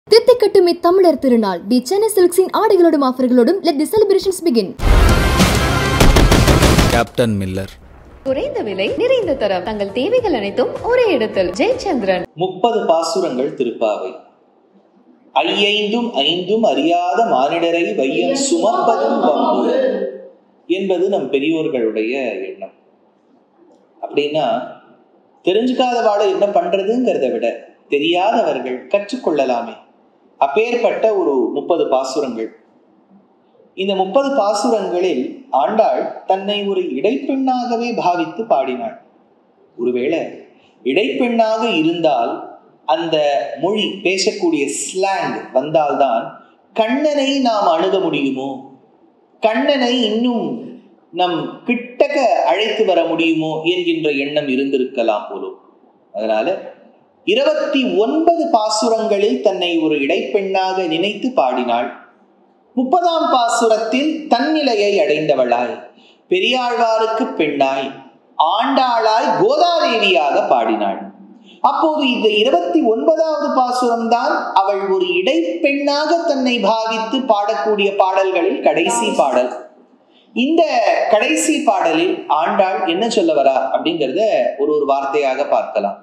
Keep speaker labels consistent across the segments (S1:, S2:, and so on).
S1: தித்திக்கட்டும் இத்தமிழர் திருநாள் தி சென்னை சில்க்ஸின் ஆடைகளோடும் ஆஃபர்களோடும் let the celebrations begin
S2: Captain Miller
S3: குறைந்த விலை நிறைந்த தரம் தங்கள் தேவைகள் அனைத்தும் ஒரே இடத்தில் ஜெயச்சந்திரன்
S4: முப்பது பாசுரங்கள் திருப்பாவை ஐயைந்தும் ஐந்தும் அறியாத மானிடரை வையம் சுமப்பதும் வம்பு என்பது நம் பெரியோர்களுடைய எண்ணம் அப்படின்னா தெரிஞ்சுக்காதவாளை என்ன பண்றதுங்கிறத விட தெரியாதவர்கள் கற்றுக்கொள்ளலாமே அப்பேற்பட்ட ஒரு முப்பது பாசுரங்கள் இந்த முப்பது பாசுரங்களில் ஆண்டாள் தன்னை ஒரு இடைப்பெண்ணாகவே பாவித்து பாடினாள் ஒருவேளை இடைப்பெண்ணாக இருந்தால் அந்த மொழி பேசக்கூடிய ஸ்லாங் வந்தால்தான் கண்ணனை நாம் அணுக முடியுமோ கண்ணனை இன்னும் நம் கிட்டக்க அழைத்து வர முடியுமோ என்கின்ற எண்ணம் இருந்திருக்கலாம் போலும் அதனால இருபத்தி ஒன்பது பாசுரங்களில் தன்னை ஒரு இடைப்பெண்ணாக நினைத்து பாடினாள் முப்பதாம் பாசுரத்தில் தன்னிலையை அடைந்தவளாய் பெரியாழ்வாருக்கு பெண்ணாய் ஆண்டாளாய் கோதாதேவியாக பாடினாள் அப்போது இந்த இருபத்தி ஒன்பதாவது பாசுரம் தான் அவள் ஒரு இடைப்பெண்ணாக தன்னை பாவித்து பாடக்கூடிய பாடல்களில் கடைசி பாடல் இந்த கடைசி பாடலில் ஆண்டாள் என்ன சொல்ல வரா அப்படிங்கிறத ஒரு ஒரு வார்த்தையாக பார்க்கலாம்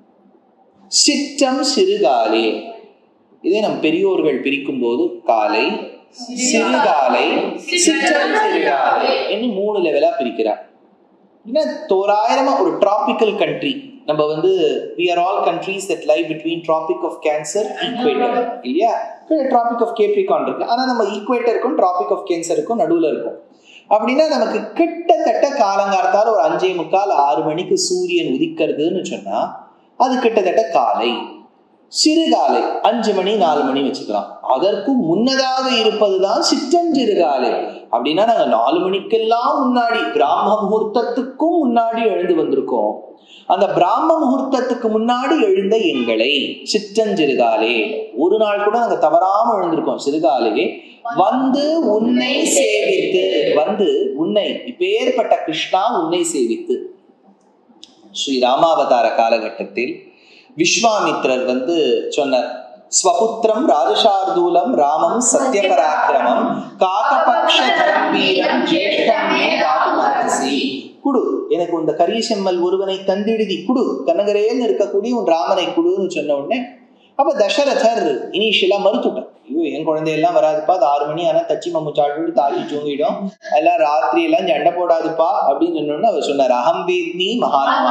S4: சிற்றம் சிறுகாலே இதை நம் பெரியோர்கள் பிரிக்கும் போது காலை சிறுகாலை சிற்றம் சிறுகாலை என்று மூணு லெவலா பிரிக்கிறார் என்ன தோராயிரமா ஒரு டிராபிக்கல் கண்ட்ரி நம்ம வந்து we are all countries that lie between tropic of cancer equator இல்லையா டிராபிக் ஆஃப் கேப்ரிகான் இருக்கு ஆனா நம்ம ஈக்குவேட்டருக்கும் டிராபிக் ஆஃப் கேன்சருக்கும் நடுவுல இருக்கும் அப்படின்னா நமக்கு கிட்டத்தட்ட காலங்காலத்தால் ஒரு அஞ்சே முக்கால் ஆறு மணிக்கு சூரியன் உதிக்கிறதுன்னு சொன்னா அது கிட்டத்தட்ட காலை சிறுகாலை அஞ்சு மணி நாலு மணி வச்சுக்கலாம் அதற்கும் முன்னதாக இருப்பதுதான் சிற்றஞ்சிறுகாலை அப்படின்னா நாங்க நாலு மணிக்கெல்லாம் முன்னாடி பிராம முகூர்த்தத்துக்கும் முன்னாடி எழுந்து வந்திருக்கோம் அந்த பிராம முகூர்த்தத்துக்கு முன்னாடி எழுந்த எங்களை சிற்றஞ்சிறுகாலே ஒரு நாள் கூட நாங்க தவறாம எழுந்திருக்கோம் சிறுகாலே வந்து உன்னை சேவித்து வந்து உன்னை இப்பேற்பட்ட கிருஷ்ணா உன்னை சேவித்து ஸ்ரீ ராமாவதார காலகட்டத்தில் விஸ்வாமித்ரர் வந்து சொன்னார் ஸ்வபுத்திரம் ராஜசார்தூலம் ராமம் சத்யபராக்கிரமம் காகபக்ஷ வீரம் ஜேஷ்டமே தாதுமரசி குடு எனக்கு இந்த கரிய செம்மல் ஒருவனை தந்திடுதி குடு கனகரேன்னு இருக்கக்கூடிய உன் ராமனை குடுன்னு சொன்ன உடனே அப்ப தசரதர் இனிஷியலா மறுத்துட்டார் ஐயோ என் குழந்தையெல்லாம் வராதுப்பா அது ஆறு மணி ஆனா தச்சி மம்மு சாப்பிட்டு தாச்சி தூங்கிடும் எல்லாம் ராத்திரி எல்லாம் சண்டை போடாதுப்பா அப்படின்னு சொன்னோன்னு அவர் சொன்னார் அகம்பேத்னி மகாத்மா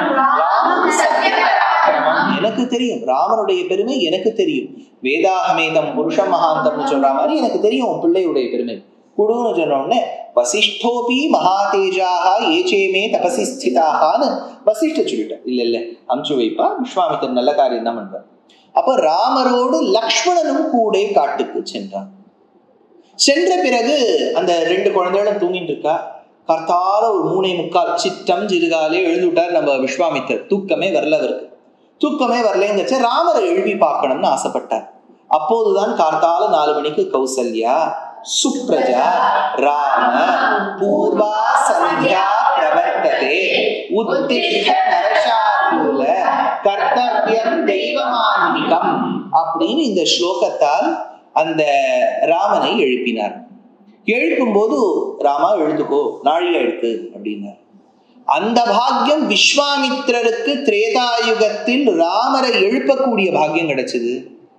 S4: எனக்கு தெரியும் ராமனுடைய பெருமை எனக்கு தெரியும் வேதாகமேதம் புருஷ மகாந்தம்னு சொல்ற மாதிரி எனக்கு தெரியும் உன் பிள்ளையுடைய பெருமை குடுன்னு சொன்ன உடனே வசிஷ்டோபி மகாதேஜாக ஏச்சேமே தபசி ஸ்திதாகான்னு வசிஷ்ட சொல்லிட்டேன் இல்ல இல்ல அமுச்சு வைப்பா விஸ்வாமித்தர் நல்ல காரியம் தான் பண்றார் அப்ப ராமரோடு லக்ஷ்மணனும் கூட காட்டுக்கு சென்றான் சென்ற பிறகு அந்த ரெண்டு குழந்தைகளும் தூங்கிட்டு இருக்கா கர்த்தால ஒரு மூணை முக்கால் சிட்டம் சிறுகாலே எழுந்து விட்டார் நம்ம விஸ்வாமித்தர் தூக்கமே வரல அவருக்கு தூக்கமே வரலங்கச்ச ராமரை எழுப்பி பார்க்கணும்னு ஆசைப்பட்டார் அப்போதுதான் கார்த்தால நாலு மணிக்கு கௌசல்யா சுப்ரஜா ராம பூர்வா சந்தியா பிரவர்த்ததே உத்திஷ்ட நரசார்தூல கர்த்தவியம் தெய்வமான்மிகம் அப்படின்னு இந்த ஸ்லோகத்தால் அந்த ராமனை எழுப்பினார் எழுப்பும் போது ராமா எழுந்துக்கோ நாழிகை எழுத்து அப்படின்னார் அந்த பாக்கியம் விஸ்வாமித்திரருக்கு திரேதாயுகத்தில் ராமரை எழுப்பக்கூடிய பாக்கியம் கிடைச்சது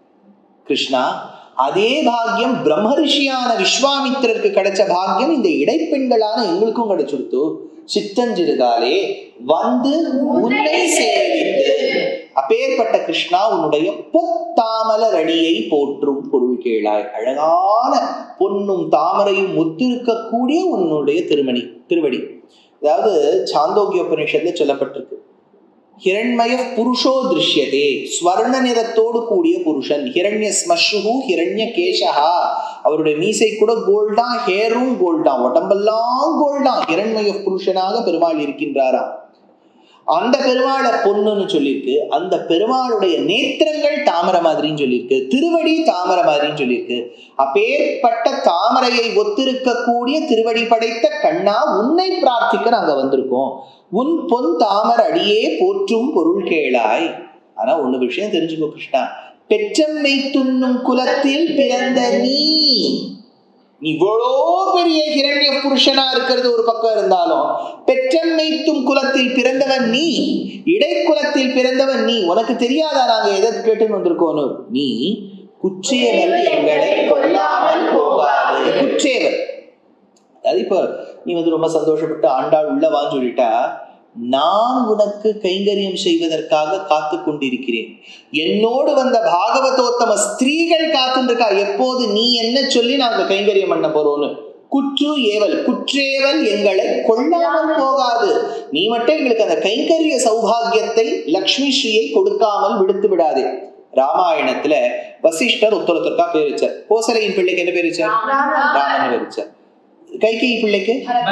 S4: கிருஷ்ணா அதே பாக்கியம் பிரம்மரிஷியான விஸ்வாமித்திரருக்கு கிடைச்ச பாக்கியம் இந்த இடைப்பெண்களான எங்களுக்கும் கிடைச்சிருத்து சித்தஞ்சிறுகாலே வந்து உன்னை சேவித்து அப்பேற்பட்ட கிருஷ்ணா உன்னுடைய பொத்தாமலர் அடியை போற்றும் பொருள் கேளாய் அழகான பொன்னும் தாமரையும் ஒத்திருக்கக்கூடிய உன்னுடைய திருமணி திருவடி அதாவது சாந்தோக்கிய உபநிஷத்துல சொல்லப்பட்டிருக்கு ஹிரண்மய புருஷோ திருஷ்யதே ஸ்வர்ண நிறத்தோடு கூடிய புருஷன் ஹிரண்ய ஸ்மஷ்ரு ஹிரண்ய கேசஹா அவருடைய மீசை கூட கோல்டா ஹேரும் கோல்டா உடம்பெல்லாம் கோல்டா ஹிரண்மய புருஷனாக பெருமாள் இருக்கின்றாராம் அந்த பெருமாளை பொண்ணுன்னு சொல்லியிருக்கு அந்த பெருமாளுடைய நேத்திரங்கள் தாமரை மாதிரின்னு சொல்லியிருக்கு திருவடி தாமரை மாதிரின்னு சொல்லியிருக்கு அப்பேற்பட்ட தாமரையை ஒத்திருக்கக்கூடிய திருவடி படைத்த கண்ணா உன்னை பிரார்த்திக்க நாங்க வந்திருக்கோம் உன் பொன் தாமர் அடியே போற்றும் பொருள் கேளாய் ஆனா ஒண்ணு விஷயம் தெரிஞ்சுக்கோ கிருஷ்ணா பெற்றம்மை துண்ணும் குலத்தில் பிறந்த நீ இவ்வளோ பெரிய ஹிரண்ய புருஷனா இருக்கிறது ஒரு பக்கம் இருந்தாலும் பெற்றம்மைத்தும் குலத்தில் பிறந்தவன் நீ இடைக்குலத்தில் பிறந்தவன் நீ உனக்கு தெரியாதா நாங்க எதை கேட்டுன்னு வந்திருக்கோன்னு நீ குற்றேவல் எங்களை கொல்லாமல் போகாது குற்றேவல் அது இப்போ நீ வந்து ரொம்ப சந்தோஷப்பட்டு ஆண்டாள் உள்ள வான்னு சொல்லிட்டா நான் உனக்கு கைங்கரியம் செய்வதற்காக காத்து கொண்டிருக்கிறேன் என்னோடு வந்த பாகவதோத்தம ஸ்திரீகள் காத்துருக்கா எப்போது நீ என்ன சொல்லி நாங்க கைங்கரியம் பண்ண போறோம்னு குற்று ஏவல் குற்றேவல் எங்களை கொள்ளாமல் போகாது நீ மட்டும் எங்களுக்கு அந்த கைங்கரிய சௌபாகியத்தை லக்ஷ்மி ஸ்ரீயை கொடுக்காமல் விடுத்து விடாதே ராமாயணத்துல வசிஷ்டர் உத்தரத்திற்கா பேர் வச்சார் கோசலையின் பிள்ளைக்கு என்ன பேர் வச்சார் ராமன் பேர் வச்சார் கைகை பிள்ளைக்கு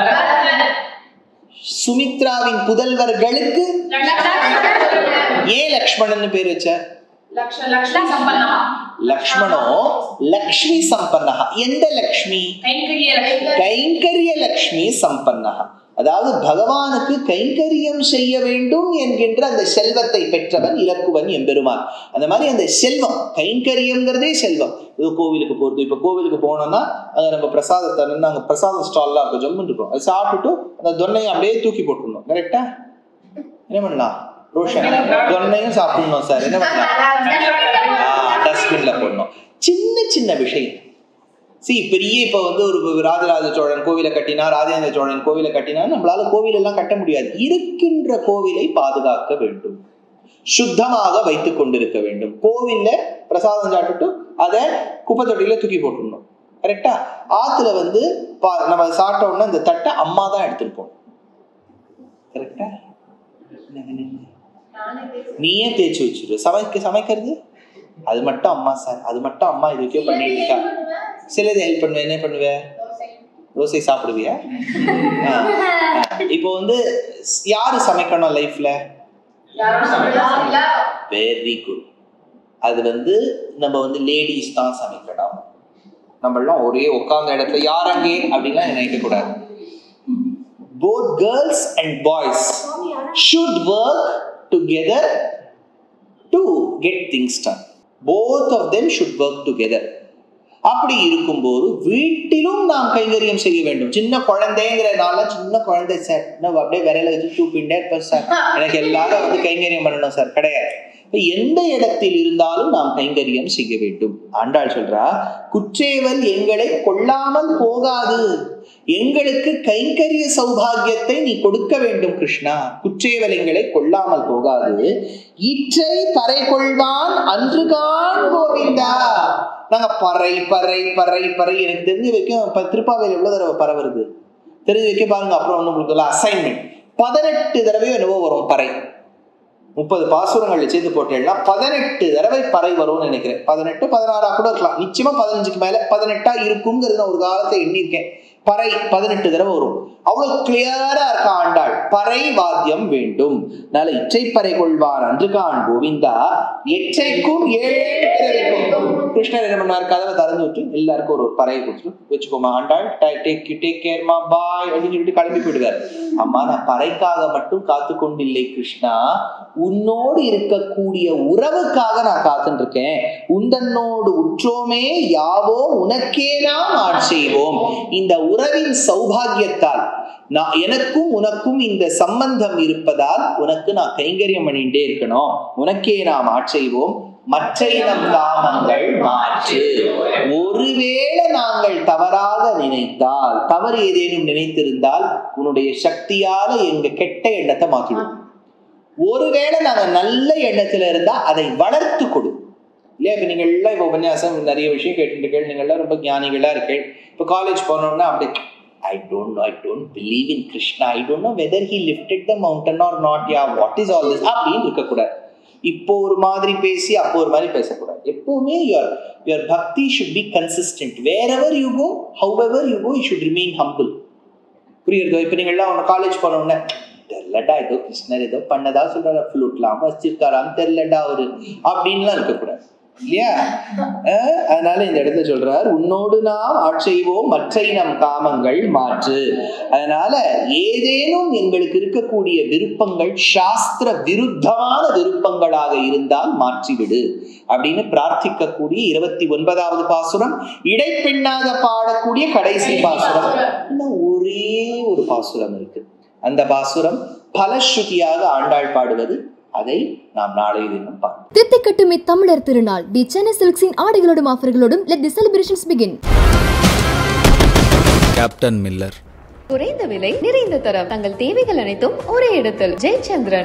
S4: சுமித்ராவின் புதல்வர்களுக்கு ஏன் லக்ஷ்மணன் பேர் வச்சார் லக்ஷ்மணோ லக்ஷ்மி சம்பன்னஹா எந்த லக்ஷ்மி கைங்கரிய லக்ஷ்மி சம்பன்னஹா அதாவது பகவானுக்கு கைங்கரியம் செய்ய வேண்டும் என்கின்ற அந்த செல்வத்தை பெற்றவன் இலக்குவன் எம்பெருமான் அந்த மாதிரி அந்த செல்வம் கைங்கரியம்ங்கிறதே செல்வம் இது கோவிலுக்கு போறது இப்ப கோவிலுக்கு போனோம்னா அங்க நம்ம பிரசாதத்தை நாங்க பிரசாதம் ஸ்டால்லாம் இருக்கும் ஜம்முன்னு இருக்கும் அது சாப்பிட்டுட்டு அந்த தொன்னையை அப்படியே தூக்கி போட்டுருணும் கரெக்டா என்ன பண்ணலாம் ரோஷன் தொன்னையும் சாப்பிடணும் சார் என்ன பண்ணலாம் டஸ்ட்பின்ல போடணும் சின்ன சின்ன விஷயம் சி பெரிய இப்போ வந்து ஒரு ராஜராஜ சோழன் கோவிலை கட்டினா ராஜேந்திர சோழன் கோவிலை கட்டினா நம்மளால கோவில் எல்லாம் கட்ட முடியாது இருக்கின்ற கோவிலை பாதுகாக்க வேண்டும் சுத்தமாக வைத்துக் கொண்டிருக்க வேண்டும் கோவில்ல பிரசாதம் சாப்பிட்டுட்டு அதை குப்பை தொட்டியில தூக்கி போட்டுடணும் கரெக்டா ஆத்துல வந்து பா- நம்ம சாப்பிட்ட உடனே இந்த தட்டை அம்மா தான் எடுத்துருப்போம் கரெக்டா நீயே தேய்ச்சி வச்சிரு சமைக்க சமைக்கிறது அது மட்டும் அம்மா சார் அது மட்டும் அம்மா இதுக்கே பண்ணிட்டு இருக்கா சிலது ஹெல்ப் பண்ணுவேன் என்ன பண்ணுவேன் தோசை சாப்பிடுவியா ஆ, ஆ. இப்போ வந்து யாரு சமைக்கணும் லைஃப்ல வெரி குட் அது வந்து நம்ம வந்து லேடிஸ் தான் சமைக்கணும் நம்மளாம் ஒரே உட்கார்ந்த இடத்துல யார் அங்கே அப்படின்லாம் நினைக்க கூடாது both girls and boys should work together to get things done both of them should work together அப்படி இருக்கும்போது வீட்டிலும் நாம் கைங்கரியம் செய்ய வேண்டும் சின்ன குழந்தைங்கிறனால சின்ன குழந்தை சார் நான் அப்படியே விரையில வச்சு தூப்பிண்டே இருப்பேன் சார் எனக்கு எல்லாரும் வந்து கைங்கரியம் பண்ணணும் சார் கிடையாது இப்ப எந்த இடத்தில் இருந்தாலும் நாம் கைங்கரியம் செய்ய வேண்டும் ஆண்டாள் சொல்றா குற்றேவல் எங்களை கொள்ளாமல் போகாது எங்களுக்கு கைங்கரிய சௌபாகியத்தை நீ கொடுக்க வேண்டும் கிருஷ்ணா குற்றேவல் எங்களை கொள்ளாமல் போகாது இற்றை பறை கொள்வான் அன்றுகான் கோவிந்தா நாங்க பறை பறை பறை பறை எனக்கு தெரிஞ்ச வரைக்கும் இப்ப திருப்பாவையில் எவ்வளவு தடவை பறை வருது தெரிஞ்சு வைக்க பாருங்க அப்புறம் வந்து உங்களுக்கு அசைன்மெண்ட் பதினெட்டு தடவையோ என்னவோ வரும் பறை முப்பது பாசுரங்கள் சேர்த்து போட்டேன்னா பதினெட்டு தடவை பறை வரும்னு நினைக்கிறேன் பதினெட்டு பதினாறா கூட இருக்கலாம் நிச்சயமா பதினஞ்சுக்கு மேல பதினெட்டா இருக்குங்கிறது நான் ஒரு காலத்தை எண்ணியிருக்கேன் பறை பதினெட்டு தடவை வரும் அவ்வளவு கிளியரா இருக்கா ஆண்டாள் பறை வாத்தியம் வேண்டும் அதனால இச்சை பறை கொள்வார் அன்று கான் கோவிந்தா எச்சைக்கும் ஏழே பிறவிக்கும் கிருஷ்ணர் என்ன பண்ணார் கதவை திறந்து விட்டு எல்லாருக்கும் ஒரு ஒரு பறையை கொடுத்துட்டு வச்சுக்கோமா ஆண்டாள் டேக் டேக் கேர்மா பாய் அப்படின்னு சொல்லிட்டு கிளம்பி போயிடுவார் அம்மா நான் பறைக்காக மட்டும் காத்து கொண்டில்லை கிருஷ்ணா உன்னோடு இருக்கக்கூடிய உறவுக்காக நான் காத்துட்டு இருக்கேன் உந்தன்னோடு உற்றோமே யாவோ உனக்கே நாம் ஆட்செய்வோம் இந்த உறவின் சௌபாகியத்தால் நான் எனக்கும் உனக்கும் இந்த சம்பந்தம் இருப்பதால் உனக்கு நான் கைங்கரியம் பண்ணிட்டே இருக்கணும் உனக்கே நாம் ஆட்செய்வோம் மற்ற இனம் காமங்கள் மாற்று ஒருவேளை நாங்கள் தவறாக நினைத்தால் தவறு ஏதேனும் நினைத்திருந்தால் உன்னுடைய சக்தியால எங்க கெட்ட எண்ணத்தை மாத்திடும் ஒருவேளை நாங்க நல்ல எண்ணத்துல இருந்தா அதை வளர்த்து கொடு இல்லையா இப்ப நீங்க எல்லாம் இப்ப உபன்யாசம் நிறைய விஷயம் கேட்டுட்டு இருக்கீங்க நீங்க எல்லாம் ரொம்ப ஞானிகளா இருக்கீங்க இப்ப காலேஜ் போனோம்னா அப்படி I don't know I don't believe in Krishna I don't know whether he lifted the mountain or not yeah what is all this அப்படின்னு இருக்கக்கூடாது இப்போ ஒரு மாதிரி பேசி அப்போ ஒரு மாதிரி பேசக்கூடாது எப்பவுமே your your bhakti should be consistent wherever you go however you go you should remain humble புரியுறதோ இப்போ நீங்க எல்லாம் உங்க காலேஜ் போனோம்னா தெரியலடா ஏதோ கிருஷ்ணர் ஏதோ பண்ணதா சொல்றாரு ஃப்ளூட்லாம் வச்சிருக்காரான்னு தெரியலடா அவரு அப்படின்லாம் இருக்கக்கூடாது இல்லையா அஹ் அதனால இந்த இடத்துல சொல்றார் உன்னோடு நாம் ஆட்செய்வோம் மற்றை நம் காமங்கள் மாற்று அதனால ஏதேனும் எங்களுக்கு இருக்கக்கூடிய விருப்பங்கள் சாஸ்திர விருத்தமான விருப்பங்களாக இருந்தால் மாற்றிவிடு அப்படின்னு பிரார்த்திக்கக்கூடிய இருபத்தி ஒன்பதாவது பாசுரம் இடைப்பெண்ணாக பாடக்கூடிய கடைசி பாசுரம் இன்னும் ஒரே ஒரு பாசுரம் இருக்கு அந்த பாசுரம் பலஸ்ருதியாக ஆண்டாள் பாடுவது அதை நாம் நாளை தினம் பார்ப்போம்
S1: தித்திக்கட்டும் இத்தமிழர் திருநாள் தி சென்னை சில்க்ஸின் ஆடைகளோடும் ஆஃபர்களோடும் let the celebrations begin
S2: Captain Miller
S3: குறைந்த விலை நிறைந்த தரம் தங்கள் தேவைகள் அனைத்தும் ஒரே இடத்தில் ஜெயச்சந்திரன்